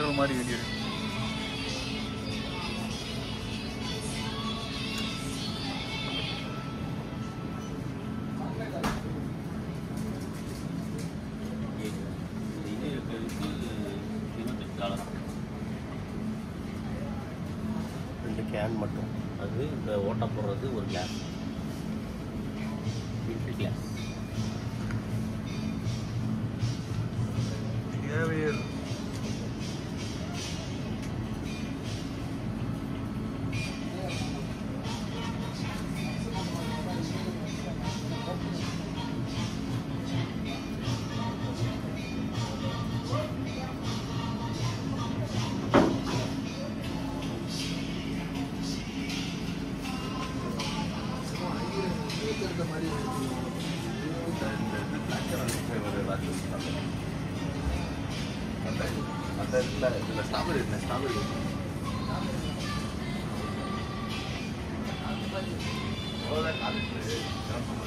Petrol மாதிரி வெளியிடு இது இருக்கிறதுக்கு இருபத்தெட்டு டாலர் ரெண்டு கேன் மட்டும் அது இந்த ஓட்டை போடுறது ஒரு கிளாஸ் ஃபிஃப்டி கிளாஸ் தேவையே இல்லை. அந்த அந்த இதில் இதில் ஸ்ட்ராபெரி இருக்குண்ணே ஸ்ட்ராபெரி அவ்வளோதான் காலேஜ்